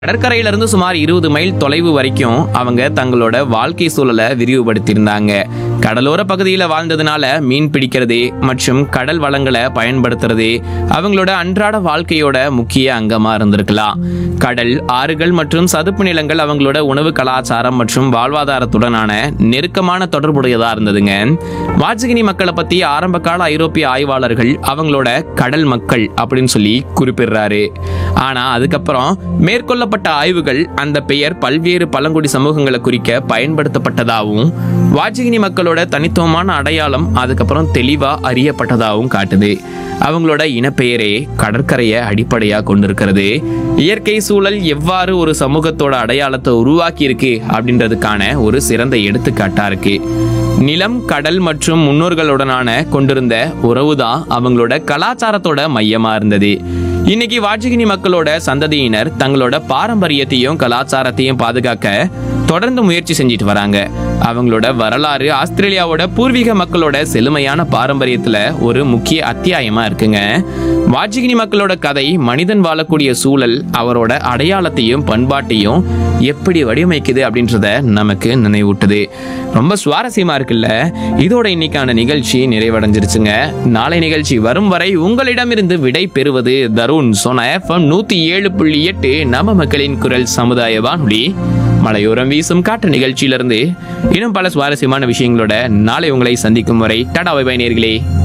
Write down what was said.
கடற்கரையிலிருந்து சுமார் இருபது மைல் தொலைவு வரைக்கும் அவங்க தங்களோட வாழ்க்கை சூழலை விரிவுபடுத்தியிருந்தாங்க கடலோர பகுதியில் வாழ்ந்ததுனால மீன் பிடிக்கிறது மற்றும் கடல் வளங்களை பயன்படுத்துறது அவங்களோட அன்றாட வாழ்க்கையோட முக்கிய அங்கமா இருந்திருக்கலாம் கடல் ஆறுகள் மற்றும் சதுப்பு நிலங்கள் அவங்களோட உணவு கலாச்சாரம் மற்றும் வாழ்வாதாரத்துடனான நெருக்கமான தொடர்புடையதா இருந்ததுங்க வாஜகினி மக்களை பத்தி ஆரம்ப கால ஐரோப்பிய ஆய்வாளர்கள் அவங்களோட கடல் மக்கள் அப்படின்னு சொல்லி குறிப்பிடுறாரு ஆனா அதுக்கப்புறம் மேற்கொள்ளப்பட்ட ஆய்வுகள் அந்த பெயர் பல்வேறு பழங்குடி சமூகங்களை குறிக்க பயன்படுத்தப்பட்டதாகவும் வாஜகினி மக்களோட தனித்துவமான அடையாளம் அதுக்கப்புறம் தெளிவா அறியப்பட்டதாகவும் காட்டுது அவங்களோட இனப்பெயரே கடற்கரையை அடிப்படையா கொண்டிருக்கிறது இயற்கை சூழல் எவ்வாறு ஒரு சமூகத்தோட அடையாளத்தை உருவாக்கி இருக்கு அப்படின்றதுக்கான ஒரு சிறந்த எடுத்துக்காட்டா இருக்கு நிலம் கடல் மற்றும் முன்னோர்களுடனான கொண்டிருந்த உறவுதான் அவங்களோட கலாச்சாரத்தோட மையமா இருந்தது இன்னைக்கு வாஜகினி மக்களோட சந்ததியினர் தங்களோட பாரம்பரியத்தையும் கலாச்சாரத்தையும் பாதுகாக்க தொடர்ந்து முயற்சி செஞ்சுட்டு வராங்க அவங்களோட வரலாறு ஆஸ்திரேலியாவோட பூர்வீக மக்களோட செழுமையான பாரம்பரியத்துல ஒரு முக்கிய அத்தியாயமா இருக்குங்க வாஜிகினி மக்களோட கதை மனிதன் வாழக்கூடிய சூழல் அவரோட அடையாளத்தையும் பண்பாட்டையும் எப்படி வடிவமைக்குது அப்படின்றத நமக்கு நினைவூட்டுது ரொம்ப சுவாரஸ்யமா இருக்குல்ல இதோட இன்னைக்கான நிகழ்ச்சி நிறைவடைஞ்சிருச்சுங்க நாளை நிகழ்ச்சி வரும் வரை உங்களிடமிருந்து விடை பெறுவது தருண் சோனா எஃப்எம் நூத்தி ஏழு புள்ளி எட்டு நம்ம மக்களின் குரல் சமுதாய வானொலி மலையோரம் வீசும் காற்று நிகழ்ச்சியிலிருந்து இன்னும் பல சுவாரஸ்யமான விஷயங்களோட நாளை உங்களை சந்திக்கும் வரை டாடா பை நேர்களே